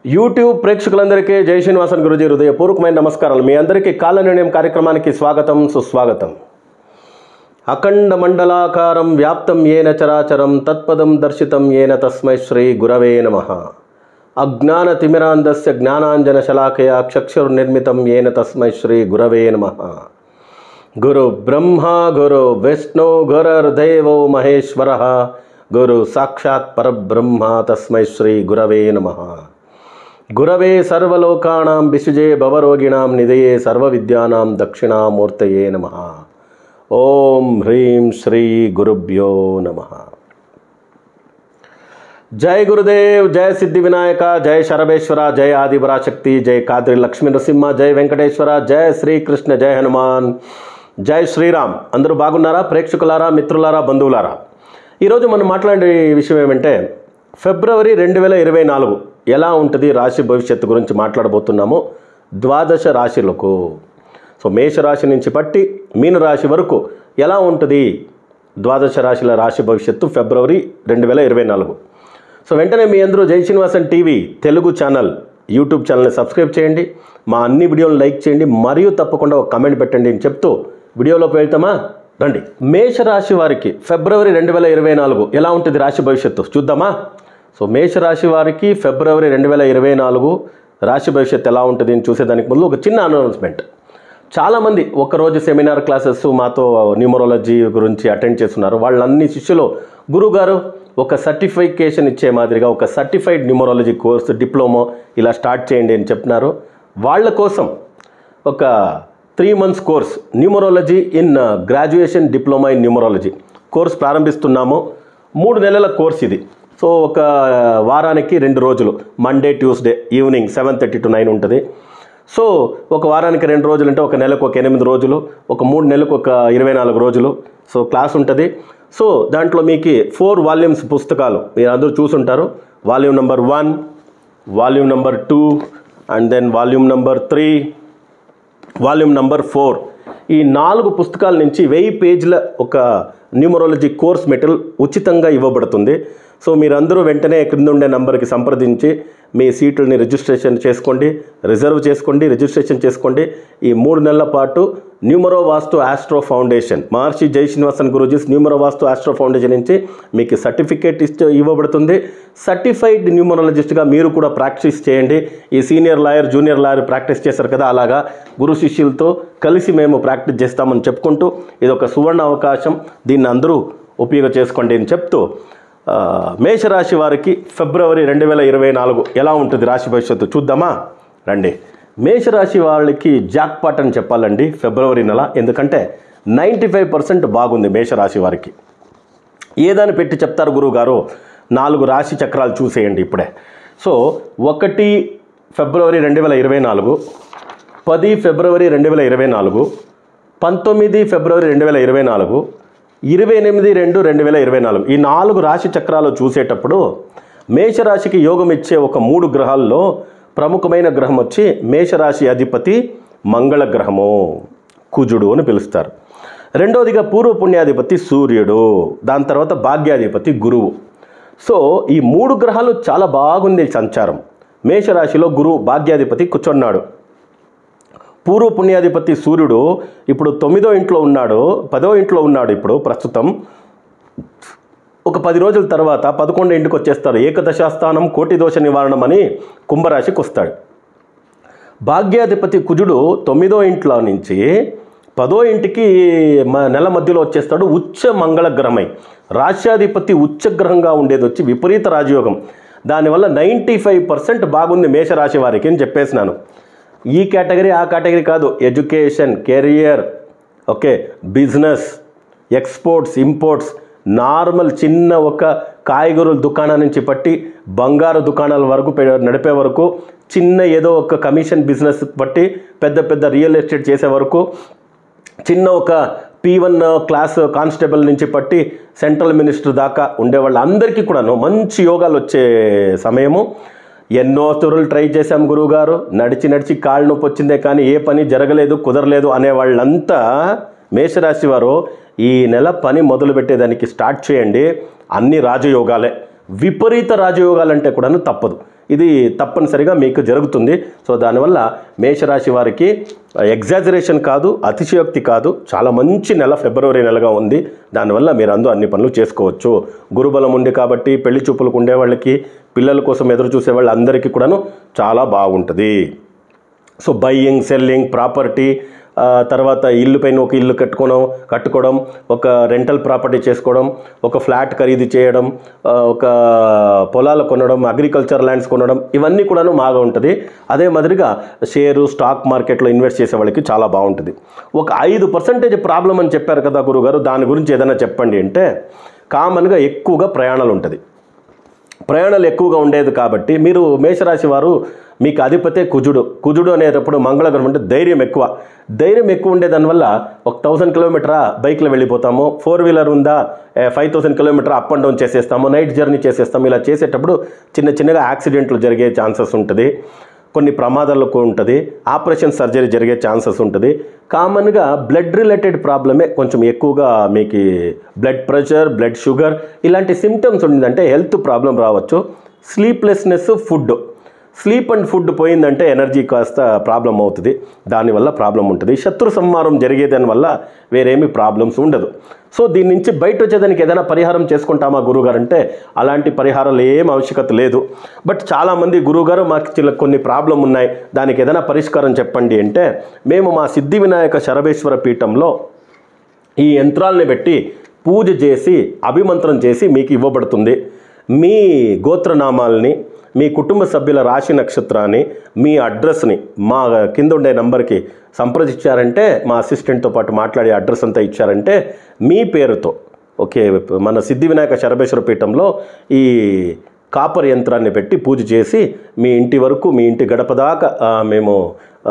YouTube ప్రేక్షకులందరికీ జై శ్రీనివాసన్ గురుజీ హృదయపూర్వకమైన నమస్కారాలు మీ అందరికీ కాల నిర్ణయం కార్యక్రమానికి స్వాగతం సుస్వాగతం అఖండ మండలాకారం వ్యాప్తం ఏన చరాచరం తత్పదం దర్శితం ఏన తస్మై శ్రీ గురవే నమ అజ్ఞాన తిమిరాంధస్య జ్ఞానాంజన శలాకయ చక్షుర్నిర్మితం ఏన తస్మై శ్రీ గురవే నమ గురు బ్రహ్మ గురు విష్ణు గురర్దేవో మహేశ్వర గురు సాక్షాత్ పరబ్రహ్మ తస్మై శ్రీ గురవే నమ గురవే సర్వలోకానాం విశుజే భవరోగిణాం నిధయే సర్వవిద్యానాం దక్షిణామూర్తయే నమ ఓం హ్రీం శ్రీ గురుభ్యో నమ జై గురుదేవ్ జయ సిద్ధి వినాయక జయ శరభేశ్వర జయ ఆదిపరాశక్తి జయ కాద్రి లక్ష్మీ నరసింహ జయ వెంకటేశ్వర జయ శ్రీకృష్ణ జయ హనుమాన్ జై శ్రీరామ్ అందరూ బాగున్నారా ప్రేక్షకులారా మిత్రులారా బంధువులారా ఈరోజు మనం మాట్లాడే విషయం ఏమంటే ఫిబ్రవరి రెండు వేల ఇరవై నాలుగు ఎలా ఉంటుంది రాశి భవిష్యత్తు గురించి మాట్లాడబోతున్నాము ద్వాదశ రాశులకు సో మేషరాశి నుంచి పట్టి మీన రాశి వరకు ఎలా ఉంటుంది ద్వాదశ రాశుల రాశి భవిష్యత్తు ఫిబ్రవరి రెండు వేల ఇరవై నాలుగు సో వెంటనే మీ అందరూ Jai Srinivasan TV Telugu channel YouTube ఛానల్ని సబ్స్క్రైబ్ చేయండి మా అన్ని వీడియోలు లైక్ చేయండి మరియు తప్పకుండా ఒక కమెంట్ పెట్టండి అని చెప్తూ వీడియోలోకి వెళ్తామా రండి మేషరాశి వారికి ఫిబ్రవరి రెండు వేల ఇరవై నాలుగు ఎలా ఉంటుంది రాశి భవిష్యత్తు చూద్దామా సో మేషరాశి వారికి ఫిబ్రవరి రెండు వేల ఇరవై నాలుగు రాశి భవిష్యత్తు ఎలా ఉంటుంది అని చూసేదానికి ముందు ఒక చిన్న అనౌన్స్మెంట్ చాలామంది ఒకరోజు సెమినార్ క్లాసెస్ మాతో న్యూమరాలజీ గురించి అటెండ్ చేస్తున్నారు వాళ్ళన్ని శిష్యులు గురుగారు ఒక సర్టిఫికేషన్ ఇచ్చే మాదిరిగా ఒక సర్టిఫైడ్ న్యూమరాలజీ కోర్సు డిప్లొమా ఇలా స్టార్ట్ చేయండి అని చెప్తున్నారు వాళ్ళ కోసం ఒక three months course numerology in graduation diploma in numerology course ప్రారంభిస్తున్నాము మూడు నెలల కోర్స్ ఇది సో ఒక వారానికి రెండు రోజులు Monday Tuesday evening seven thirty to nine ఉంటుంది సో ఒక వారానికి రెండు రోజులు అంటే ఒక నెలకు ఒక ఎనిమిది రోజులు ఒక మూడు నెలలకు ఒక ఇరవై నాలుగు రోజులు సో క్లాస్ ఉంటుంది సో దాంట్లో మీకు ఫోర్ వాల్యూమ్స్ పుస్తకాలు మీరు అందరూ చూసుంటారు volume number one volume number two and then volume number three volume number four ఈ నాలుగు పుస్తకాల నుంచి వెయ్యి పేజీల ఒక న్యూమరాలజీ కోర్స్ మెటీరియల్ ఉచితంగా ఇవ్వబడుతుంది సో మీరందరూ వెంటనే క్రింద ఉండే నంబర్కి సంప్రదించి మీ సీట్లని రిజిస్ట్రేషన్ చేసుకోండి రిజర్వ్ చేసుకోండి రిజిస్ట్రేషన్ చేసుకోండి ఈ మూడు నెలల పాటు Numero Vastu Astro Foundation Maharshi Jai Srinivasan గురూజీస్ న్యూమరో వాస్తు ఆస్ట్రో ఫౌండేషన్ నుంచి మీకు సర్టిఫికేట్ ఇస్తే ఇవ్వబడుతుంది సర్టిఫైడ్ న్యూమరాలజిస్ట్గా మీరు కూడా ప్రాక్టీస్ చేయండి ఈ senior lawyer junior lawyer practice చేశారు కదా అలాగా గురు శిష్యులతో కలిసి మేము ప్రాక్టీస్ చేస్తామని చెప్పుకుంటూ ఇది ఒక సువర్ణ అవకాశం దీన్ని అందరూ ఉపయోగ చేసుకోండి అని చెప్తూ ఆ, మేషరాశి వారికి ఫిబ్రవరి రెండు వేల ఇరవై నాలుగు ఎలా ఉంటుంది రాశి భవిష్యత్తు చూద్దామా రండి మేషరాశి వాళ్ళకి జాక్పాట్ అని చెప్పాలండి ఫిబ్రవరి నెల ఎందుకంటే నైంటీ ఫైవ్ పర్సెంట్ బాగుంది మేషరాశి వారికి ఏదని పెట్టి చెప్తారు గురువుగారు నాలుగు రాశి చక్రాలు చూసేయండి ఇప్పుడే సో ఒకటి ఫిబ్రవరి రెండు వేల ఇరవై నాలుగు పది ఫిబ్రవరి రెండు వేల ఇరవై నాలుగు పంతొమ్మిది ఫిబ్రవరి రెండు వేల ఇరవై నాలుగు ఇరవై ఎనిమిది రెండు రెండు వేల ఇరవై నాలుగు ఈ నాలుగు రాశి చక్రాలు చూసేటప్పుడు మేషరాశికి యోగం ఇచ్చే ఒక మూడు గ్రహాల్లో ప్రముఖమైన గ్రహం వచ్చి మేషరాశి అధిపతి మంగళ గ్రహము కుజుడు అని పిలుస్తారు రెండవదిగా పూర్వ పుణ్యాధిపతి సూర్యుడు దాని తర్వాత భాగ్యాధిపతి గురువు సో ఈ మూడు గ్రహాలు చాలా బాగుంది సంచారం మేషరాశిలో గురువు భాగ్యాధిపతి కూర్చున్నాడు పూర్వ పుణ్యాధిపతి సూర్యుడు ఇప్పుడు తొమ్మిదో ఇంట్లో ఉన్నాడు పదో ఇంట్లో ఉన్నాడు ఇప్పుడు ప్రస్తుతం ఒక పది రోజుల తర్వాత పదకొండు ఇంటికి వచ్చేస్తాడు ఏకదశాస్థానం కోటి దోష నివారణం అని కుంభరాశికి వస్తాడు భాగ్యాధిపతి కుజుడు తొమ్మిదో ఇంట్లో నుంచి పదో ఇంటికి మ- నెల మధ్యలో వచ్చేస్తాడు ఉచ్చ మంగళగ్రహమై రాశ్యాధిపతి ఉచ్చగ్రహంగా ఉండేది వచ్చి విపరీత రాజయోగం దానివల్ల నైంటీ ఫైవ్ పర్సెంట్ బాగుంది మేషరాశి వారికి అని చెప్పేసినాను ఈ కేటగిరీ ఆ కేటగిరీ కాదు education career okay business exports imports normal చిన్న ఒక కాయగూరల దుకాణం నుంచి పట్టి బంగారు దుకాణాల వరకు పె- నడిపే వరకు చిన్న ఏదో ఒక కమిషన్ బిజినెస్ బట్టి పెద్ద పెద్ద రియల్ ఎస్టేట్ చేసే వరకు చిన్న ఒక పీ వన్ క్లాస్ కానిస్టేబుల్ నుంచి పట్టి సెంట్రల్ మినిస్టర్ దాకా ఉండే వాళ్ళందరికీ కూడాను మంచి యోగాలు వచ్చే సమయము ఎన్నో తురులు ట్రై చేశాం గురువుగారు నడిచి నడిచి కాళ్ళు నొప్పి వచ్చిందే కానీ ఏ పని జరగలేదు కుదరలేదు అనే వాళ్ళంతా మేషరాశి వారు ఈ నెల పని మొదలు పెట్టేదానికి స్టార్ట్ చేయండి అన్ని రాజయోగాలే విపరీత రాజయోగాలంటే కూడాను తప్పదు ఇది తప్పనిసరిగా మీకు జరుగుతుంది సో దానివల్ల మేషరాశి వారికి ఎగ్జాజరేషన్ కాదు అతిశయోక్తి కాదు చాలా మంచి నెల ఫిబ్రవరి నెలగా ఉంది దానివల్ల మీరు అందరూ అన్ని పనులు చేసుకోవచ్చు గురుబలం ఉంది కాబట్టి పెళ్లి చూపులకు ఉండే వాళ్ళకి పిల్లల కోసం ఎదురు చూసే వాళ్ళందరికీ కూడాను చాలా బాగుంటుంది సో బయ్యింగ్ సెల్లింగ్ ప్రాపర్టీ ఆ, తర్వాత ఇల్లు పైన ఒక ఇల్లు కట్టుకోవడం కట్టుకోవడం ఒక రెంటల్ ప్రాపర్టీ చేసుకోవడం ఒక ఫ్లాట్ ఖరీదు చేయడం ఆ, ఒక పొలాలు కొనడం అగ్రికల్చర్ ల్యాండ్స్ కొనడం ఇవన్నీ కూడాను బాగా ఉంటుంది అదే మాదిరిగా షేరు స్టాక్ మార్కెట్లో ఇన్వెస్ట్ చేసే వాళ్ళకి చాలా బాగుంటుంది ఒక ఐదు పర్సెంటేజ్ ప్రాబ్లం అని చెప్పారు కదా గురుగారు దాని గురించి ఏదైనా చెప్పండి అంటే కామన్గా ఎక్కువగా ప్రయాణాలు ఉంటుంది ప్రయాణాలు ఎక్కువగా ఉండేది కాబట్టి మీరు మేషరాశి వారు మీకు అధిపతే కుజుడు కుజుడు అనేటప్పుడు మంగళగ్రహం అంటే ధైర్యం ఎక్కువ ధైర్యం ఎక్కువ ఉండే దానివల్ల ఒక థౌసండ్ కిలోమీటరా బైక్లో వెళ్ళిపోతాము ఫోర్ వీలర్ ఉందా five thousand kilometer up and down చేసేస్తాము నైట్ జర్నీ చేసేస్తాము ఇలా చేసేటప్పుడు చిన్న చిన్నగా యాక్సిడెంట్లు జరిగే ఛాన్సెస్ ఉంటుంది కొన్ని ప్రమాదాలకు ఉంటుంది ఆపరేషన్ సర్జరీ జరిగే ఛాన్సెస్ ఉంటుంది కామన్గా బ్లడ్ రిలేటెడ్ ప్రాబ్లమే కొంచెం ఎక్కువగా మీకు బ్లడ్ ప్రెషర్ బ్లడ్ షుగర్ ఇలాంటి సిమ్టమ్స్ ఉండిందంటే హెల్త్ ప్రాబ్లం రావచ్చు sleeplessness food sleep and food పోయిందంటే ఎనర్జీ కాస్త ప్రాబ్లం అవుతుంది దానివల్ల ప్రాబ్లం ఉంటుంది శత్రు సంహారం జరిగేదాని వల్ల వేరేమీ ప్రాబ్లమ్స్ ఉండదు సో దీని నుంచి బయట వచ్చేదానికి ఏదైనా పరిహారం చేసుకుంటామా గురుగారు అంటే అలాంటి పరిహారాలు ఏం ఆవశ్యకత లేదు బట్ చాలామంది గురుగారు మాకు చిల కొన్ని ప్రాబ్లం ఉన్నాయి దానికి ఏదైనా పరిష్కారం చెప్పండి అంటే మేము మా సిద్ధి వినాయక శరభేశ్వర పీఠంలో ఈ యంత్రాలని పెట్టి పూజ చేసి అభిమంత్రం చేసి మీకు ఇవ్వబడుతుంది మీ గోత్రనామాల్ని మీ కుటుంబ సభ్యుల రాశి నక్షత్రాన్ని మీ అడ్రస్ని మా కింద ఉండే నంబర్కి సంప్రదించారంటే మా అసిస్టెంట్తో పాటు మాట్లాడే అడ్రస్ అంతా ఇచ్చారంటే మీ పేరుతో ఓకే మన సిద్ధి వినాయక శరభేశ్వర పీఠంలో ఈ కాపర్ యంత్రాన్ని పెట్టి పూజ చేసి మీ ఇంటి వరకు మీ ఇంటి గడప దాకా ఆ, మేము ఆ,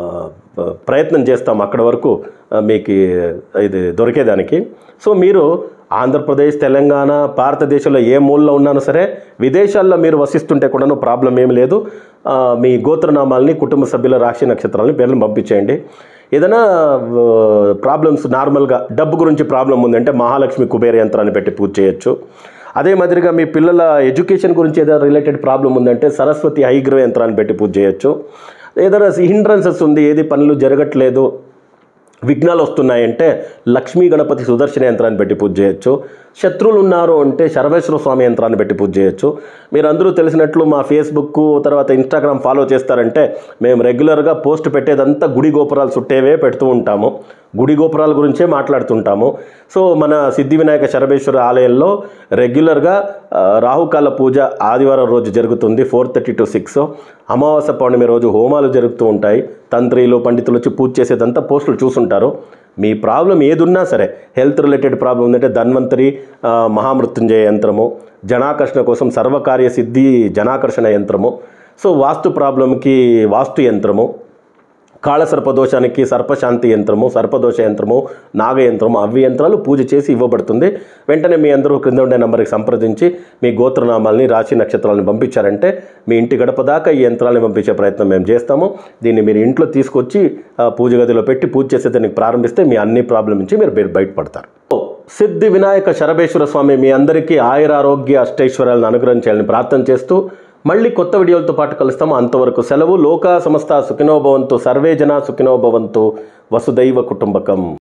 ప్రయత్నం చేస్తాం అక్కడ వరకు ఆ, మీకు ఇది దొరికేదానికి సో మీరు ఆంధ్రప్రదేశ్ తెలంగాణ భారతదేశంలో ఏ మూలలో ఉన్నానో సరే విదేశాల్లో మీరు వసిస్తుంటే కూడాను ప్రాబ్లం ఏమి లేదు ఆ, మీ గోత్రనామాల్ని కుటుంబ సభ్యుల రాశి నక్షత్రాలని పేర్లను పంపించేయండి ఏదైనా ప్రాబ్లమ్స్ నార్మల్గా డబ్బు గురించి ప్రాబ్లం ఉందంటే మహాలక్ష్మి కుబేర యంత్రాన్ని పెట్టి పూజ చేయొచ్చు అదే మాదిరిగా మీ పిల్లల ఎడ్యుకేషన్ గురించి ఏదైనా రిలేటెడ్ ప్రాబ్లం ఉందంటే సరస్వతి హైగ్రవ యంత్రాన్ని పెట్టి పూజ చేయొచ్చు ఏదైనా హిండ్రన్సెస్ ఉంది ఏది పనులు జరగట్లేదు విఘ్నాలు వస్తున్నాయంటే లక్ష్మీ గణపతి సుదర్శన యంత్రాన్ని పెట్టి పూజ చేయొచ్చు శత్రువులు ఉన్నారు అంటే శరవేశ్వర స్వామి యంత్రాన్ని పెట్టి పూజ చేయొచ్చు మీరు అందరూ తెలిసినట్లు మా ఫేస్బుక్ తర్వాత ఇన్స్టాగ్రామ్ ఫాలో చేస్తారంటే మేము రెగ్యులర్గా పోస్ట్ పెట్టేదంతా గుడి గోపురాలు చుట్టేవే పెడుతూ ఉంటాము గుడి గోపురాల గురించే మాట్లాడుతుంటాము సో మన సిద్ధి వినాయక శరభేశ్వర ఆలయంలో రెగ్యులర్గా ఆ, రాహుకాల పూజ ఆదివారం రోజు జరుగుతుంది ఫోర్ థర్టీ టు సిక్స్ అమావాస్య పౌర్ణమి రోజు హోమాలు జరుగుతూ ఉంటాయి తంత్రిలు పండితులు వచ్చి పూజ చేసేదంతా పోస్టులు చూసుంటారు మీ ప్రాబ్లం ఏదున్నా సరే హెల్త్ రిలేటెడ్ ప్రాబ్లం ఉందంటే ధన్వంతరి ఆ, మహామృత్యుంజయ యంత్రము జనాకర్షణ కోసం సర్వకార్య సిద్ధి జనాకర్షణ యంత్రము సో వాస్తు ప్రాబ్లంకి వాస్తు యంత్రము కాళసర్ప దోషానికి సర్పశాంతి యంత్రము సర్పదోష యంత్రము నాగ యంత్రము అవి యంత్రాలు పూజ చేసి ఇవ్వబడుతుంది వెంటనే మీ అందరూ క్రింద ఉండే నెంబర్కి సంప్రదించి మీ గోత్రనామాల్ని రాశి నక్షత్రాలను పంపించారంటే మీ ఇంటి గడప దాకా ఈ యంత్రాలను పంపించే ప్రయత్నం మేము చేస్తాము దీన్ని మీరు ఇంట్లో తీసుకొచ్చి ఆ, పూజ గదిలో పెట్టి పూజ చేసేదానికి ప్రారంభిస్తే మీ అన్ని ప్రాబ్లం నుంచి మీరు బయట- బయటపడతారు సిద్ధి వినాయక శరభేశ్వర స్వామి మీ అందరికీ ఆయురారోగ్య అష్టైశ్వర్యాలను అనుగ్రహించాలని ప్రార్థన చేస్తూ మళ్ళీ కొత్త వీడియోలతో పాటు కలుస్తాము అంతవరకు సెలవు లోకా సమస్త సుఖినోభవంతు సర్వే జన సుఖినోభవంతు వసుదైవ కుటుంబకం